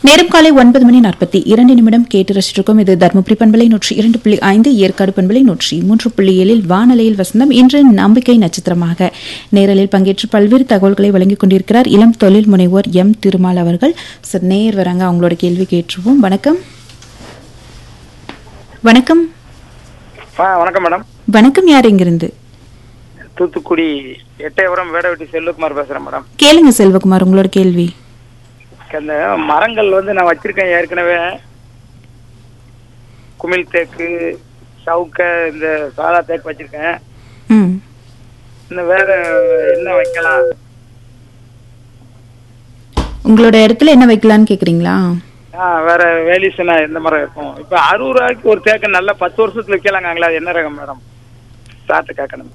நேரம் காலை ஒன்பது மணி நாற்பத்தி இரண்டு நிமிடம் கேட்டு ரசிச்சிருக்கோம் இது தருமபுரி பண்பலை நூற்றி இரண்டு புள்ளி ஐந்து ஏற்காடு பண்பலை நூற்றி மூன்று புள்ளி ஏழில் வானலையில் வசந்தம் இன்று நம்பிக்கை நட்சத்திரமாக நேரலில் பங்கேற்று பல்வேறு தகவல்களை வழங்கிக் கொண்டிருக்கிறார் இளம் தொழில் முனைவோர் எம் திருமால் அவர்கள் சார் நேர் வராங்க அவங்களோட கேள்வி கேட்டுருவோம் வணக்கம் வணக்கம் ஆ வணக்கம் மேடம் வணக்கம் யார் இங்கிருந்து தூத்துக்குடி எட்டயபுரம் வேடவெட்டி செல்வகுமார் பேசுறேன் மேடம் கேளுங்க செல்வகுமார் உங்களோட கேள்வி அந்த மரங்கள் வந்து நான் வச்சிருக்கேன் ஏற்கனவே குமிழ் தேக்கு சவுக்க இந்த சாதா தேக்கு வச்சிருக்கேன் ம் இன்னும் வேற என்ன வைக்கலாம் உங்களோட இடத்துல என்ன வைக்கலான்னு கேக்குறீங்களா ஆ வேற வேலிசனா எந்த மரம் இருக்கும் இப்ப அறுபது ரூபாய்க்கு ஒரு தேக்கு நல்ல பத்து வருஷத்துல விற்கலாங்களா அது என்ன ரகம் மேடம் சாப்பிட்டு கேட்கணும்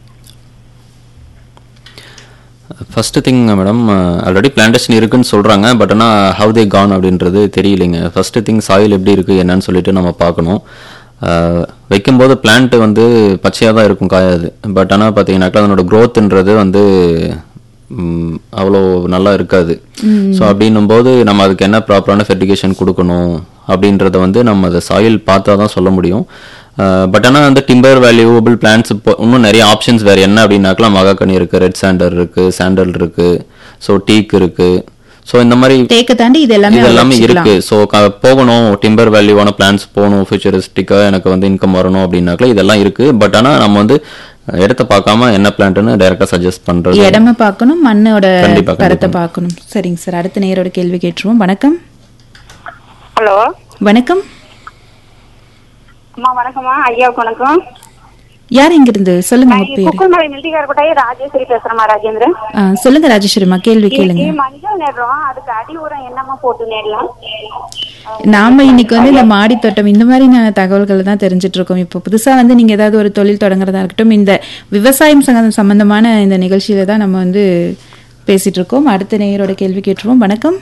first thing madam already plantation இருக்குன்னு சொல்றாங்க பட் ஆனால் ஹவ் தே கான் அப்படின்றது தெரியலைங்க ஃபர்ஸ்ட் திங் சாயில் எப்படி இருக்கு என்னன்னு சொல்லிட்டு நம்ம பார்க்கணும் அஹ், வைக்கும்போது பிளான்ட் வந்து பச்சையாக தான் இருக்கும் காயாது பட் ஆனால் பார்த்தீங்கன்னாக்கா அதனோட க்ரோத்ன்றது வந்து ம், அவ்வளோ நல்லா இருக்காது ஸோ அப்படின்னும் போது நம்ம அதுக்கு என்ன ப்ராப்பரான ஃபெர்டிகேஷன் கொடுக்கணும் அப்படின்றத வந்து நம்ம அதை சாயில் பார்த்தா தான் சொல்ல முடியும் பட் ஆனால் வந்து டிம்பர் வேல்யூபிள் பிளான்ஸ் இப்போ இன்னும் நிறைய ஆப்ஷன்ஸ் வேறு என்ன அப்படின்னாக்கலாம் மகாக்கனி இருக்குது ரெட் சாண்டர் இருக்குது சாண்டல் இருக்குது ஸோ டீக் இருக்குது ஸோ இந்த மாதிரி தேக்க தாண்டி இது எல்லாமே இது எல்லாமே வச்சுக்கலாம். இருக்கு ஸோ போகணும் டிம்பர் வேல்யூவான பிளான்ஸ் போகணும் ஃபியூச்சரிஸ்டிக்காக எனக்கு வந்து இன்கம் வரணும் அப்படின்னாக்கல இதெல்லாம் இருக்கு பட் ஆனால் நம்ம வந்து இடத்த பார்க்காம என்ன பிளான்ட்னு டைரக்டா சஜஸ்ட் பண்றது இடம பார்க்கணும் மண்ணோட கண்டிப்பா, தரத்தை கண்டிப்பா. பார்க்கணும் சரிங்க சார் அடுத்த நேரோட கேள்வி கேட்டுருவோம் வணக்கம் ஹலோ வணக்கம் அம்மா வணக்கம்மா ஐயாவுக்கு வணக்கம் யார் இங்க இருந்து சொல்லுங்க நான் உங்க பேரு குக்குமலை மில்டிகார் கோட்டையை ராஜேஸ்வரி பேசுறேம்மா ராஜேந்திரன் ஆ, சொல்லுங்க ராஜேஸ்வரிமா கேள்வி கேளுங்க இது மஞ்சள் நடுறோம் அதுக்கு அடி உரம் என்னம்மா போட்டு நேரலாம் நாம இன்னைக்கு வந்து இந்த மாடி தோட்டம் இந்த மாதிரியான தகவல்களை தான் தெரிஞ்சிட்டு இருக்கோம் இப்போ புதுசா வந்து நீங்க ஏதாவது ஒரு தொழில் தொடங்குறதா இருக்கட்டும் இந்த விவசாயம் சங்க- சம்பந்தமான இந்த நிகழ்ச்சியில தான் நம்ம வந்து பேசிட்டு இருக்கோம் அடுத்த நேயரோட கேள்வி கேட்டுருவோம் வணக்கம்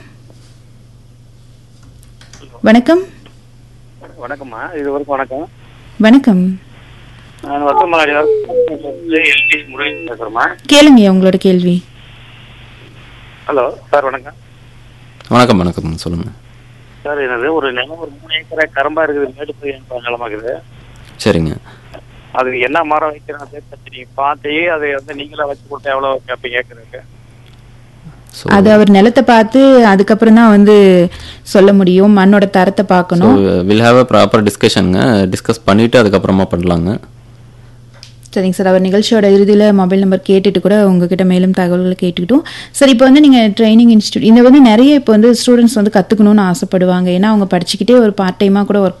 வணக்கம் வணக்கம்மா இது வரைக்கும் வணக்கம் வணக்கம் நான் வசமலாடி எல்டி முருகன் பேசுறேம்மா கேளுங்க உங்களோட கேள்வி ஹலோ சார் வணக்கம் வணக்கம் வணக்கம் சொல்லுங்க சார் எனது ஒரு நிலம் ஒரு மூணு ஏக்கரை கரம்பா இருக்குது மேடு போய் நிலமாக்குது சரிங்க அது என்ன மரம் வைக்கிறாங்க பத்தி நீங்க பார்த்து அதை வந்து நீங்களா வச்சு கொடுத்தா எவ்வளவு கேட்பீங்க கேட்கறதுக்கு ஸோ அது அவர் நிலத்தை பார்த்து அதுக்கப்புறம் தான் வந்து சொல்ல முடியும் மண்ணோட தரத்தை ஸோ பார்க்கணும் வில் ஹாவ் அ ப்ராப்பர் டிஸ்கஷனுங்க டிஸ்கஸ் பண்ணிட்டு அதுக்கப்புறமா பண்ணலாங்க சரிங்க சார் அவர் நிகழ்ச்சியோட இறுதியில் மொபைல் நம்பர் கேட்டுட்டு கூட உங்ககிட்ட மேலும் தகவல்களை கேட்டுக்கிட்டோம் சார் இப்போ வந்து நீங்கள் ட்ரைனிங் இன்ஸ்டியூட் இந்த வந்து நிறைய இப்போ வந்து ஸ்டூடெண்ட்ஸ் வந்து கற்றுக்கணும்னு ஆசைப்படுவாங்க ஏன்னா அவங்க படிச்சுக்கிட்டே ஒரு பார்ட் டைமாக கூட ஒர்க்